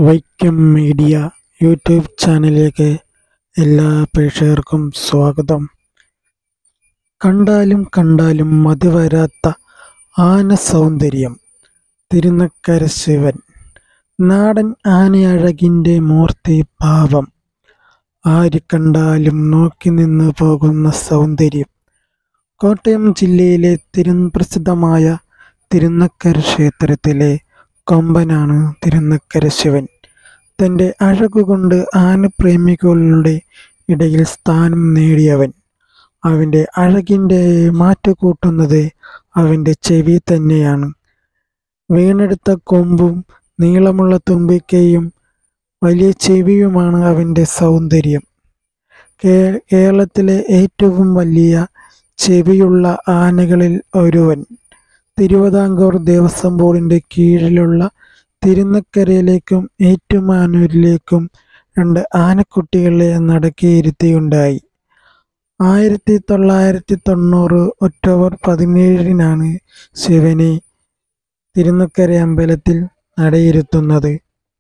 Vaikom media YouTube ചാനലിലേക്ക് എല്ലാ പ്രേക്ഷകർക്കും സ്വാഗതം കണ്ടാലും കണ്ടാലും മതിവരാത്ത ആന സൗന്ദര്യം തിരുനക്കര ശിവൻ നാടൻ ആനയഴകിൻ്റെ മൂർത്തി ഭാവം ആര് കണ്ടാലും നോക്കി നിന്ന് പോകുന്ന സൗന്ദര്യം കോട്ടയം ജില്ലയിലെ തിരുപ്രസിദ്ധമായ തിരുനക്കര ക്ഷേത്രത്തിലെ കൊമ്പനാണ് തിരുനക്കര ശിവൻ തൻ്റെ അഴകുകൊണ്ട് ആനപ്രേമികളുടെ ഇടയിൽ സ്ഥാനം നേടിയവൻ അവൻ്റെ അഴകിൻ്റെ മാറ്റുകൂട്ടുന്നത് അവൻ്റെ ചെവി തന്നെയാണ് വീണെടുത്ത കൊമ്പും നീളമുള്ള തുമ്പിക്കൈയും വലിയ ചെവിയുമാണ് അവൻ്റെ സൗന്ദര്യം കേ- കേരളത്തിലെ ഏറ്റവും വലിയ ചെവിയുള്ള ആനകളിൽ ഒരുവൻ തിരുവിതാംകൂർ ദേവസ്വം ബോർഡിൻ്റെ കീഴിലുള്ള തിരുനക്കരയിലേക്കും ഏറ്റുമാനൂരിലേക്കും രണ്ട് ആനക്കുട്ടികളെ നടക്കിയിരുത്തിയുണ്ടായി ആയിരത്തി തൊള്ളായിരത്തി തൊണ്ണൂറ് ഒക്ടോബർ പതിനേഴിനാണ് ശിവനെ തിരുനക്കര അമ്പലത്തിൽ നടയിരുത്തുന്നത്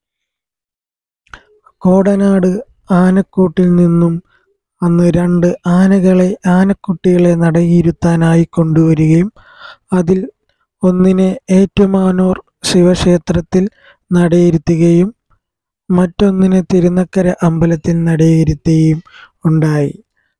കോടനാട് ആനക്കൂട്ടിൽ നിന്നും അന്ന് രണ്ട് ആനകളെ ആനക്കുട്ടികളെ നടയിരുത്താനായി കൊണ്ടുവരികയും അതിൽ ഒന്നിനെ ഏറ്റുമാനൂർ ശിവക്ഷേത്രത്തിൽ നടയിരുത്തുകയും മറ്റൊന്നിനെ തിരുനക്കര അമ്പലത്തിൽ നടയിരുത്തുകയും ഉണ്ടായി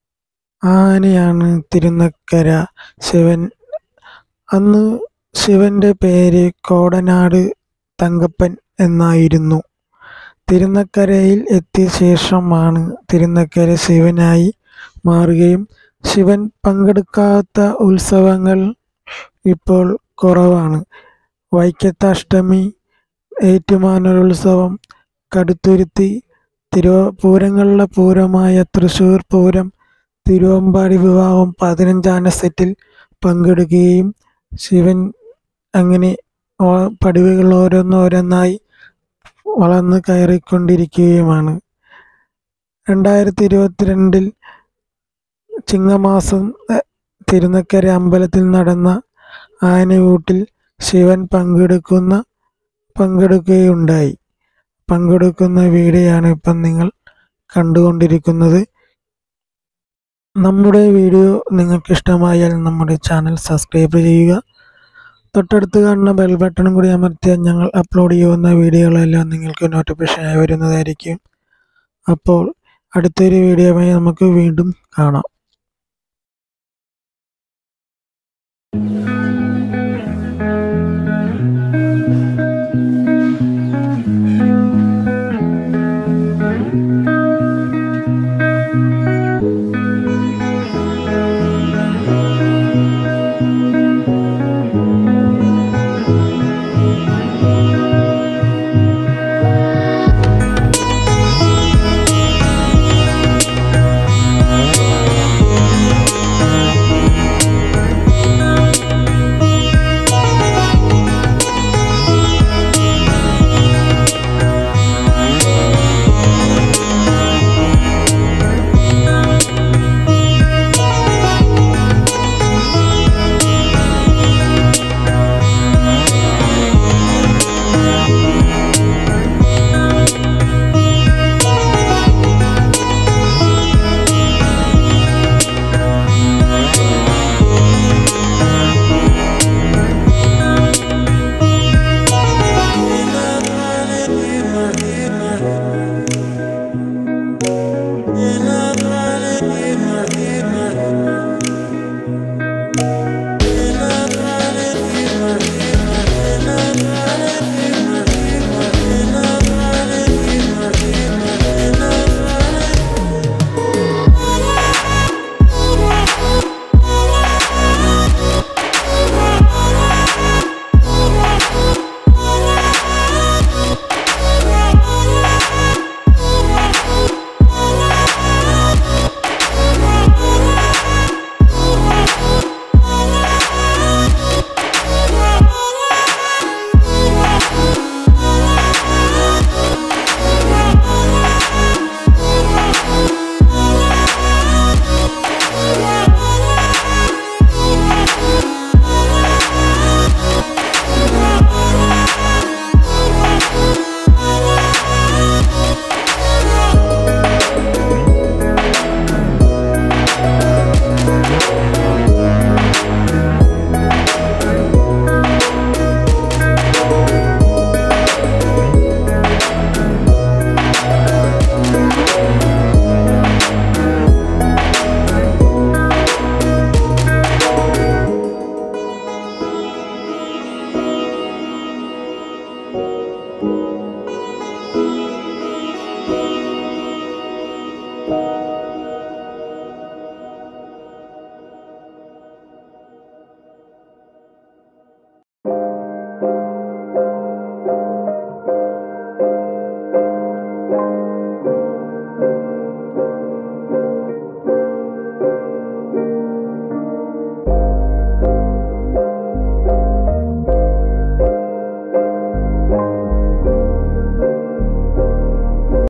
ആനയാണ് തിരുനക്കര ശിവൻ അന്ന് ശിവന്റെ പേര് കോടനാട് തങ്കപ്പൻ എന്നായിരുന്നു തിരുനക്കരയിൽ എത്തിയ ശേഷമാണ് തിരുനക്കര ശിവനായി മാറുകയും ശിവൻ പങ്കെടുക്കാത്ത ഉത്സവങ്ങൾ ഇപ്പോൾ കുറവാണ് വൈക്കത്ത അഷ്ടമി ഏറ്റുമാനൂർ ഉത്സവം കടുത്തുരുത്തി തിരുവ പൂരങ്ങളുടെ പൂരമായ തൃശ്ശൂർ പൂരം തിരുവമ്പാടി വിവാഹം പതിനഞ്ചാന സെറ്റിൽ പങ്കെടുക്കുകയും ശിവൻ അങ്ങനെ ഓ- പടിവുകൾ ഓരോന്നോരോന്നായി വളർന്നു കയറിക്കൊണ്ടിരിക്കുകയുമാണ് രണ്ടായിരത്തി ഇരുപത്തിരണ്ടിൽ ചിങ്ങമാസം എ, തിരുനക്കര അമ്പലത്തിൽ നടന്ന ആനയൂട്ടിൽ ശിവൻ പങ്കെടുക്കുന്ന പങ്കെടുക്കുകയുണ്ടായി പങ്കെടുക്കുന്ന വീഡിയോയാണ് ഇപ്പം നിങ്ങൾ കണ്ടുകൊണ്ടിരിക്കുന്നത് നമ്മുടെ വീഡിയോ നിങ്ങൾക്ക് ഇഷ്ടമായാൽ നമ്മുടെ ചാനൽ സബ്സ്ക്രൈബ് ചെയ്യുക തൊട്ടടുത്ത് കാണുന്ന ബെൽ ബട്ടണും കൂടി അമർത്തിയാൽ ഞങ്ങൾ അപ്ലോഡ് ചെയ്യുന്ന വീഡിയോകളെല്ലാം നിങ്ങൾക്ക് നോട്ടിഫിക്കേഷനായി വരുന്നതായിരിക്കും അപ്പോൾ അടുത്തൊരു വീഡിയോയുമായി നമുക്ക് വീണ്ടും കാണാം Thank താങ്ക്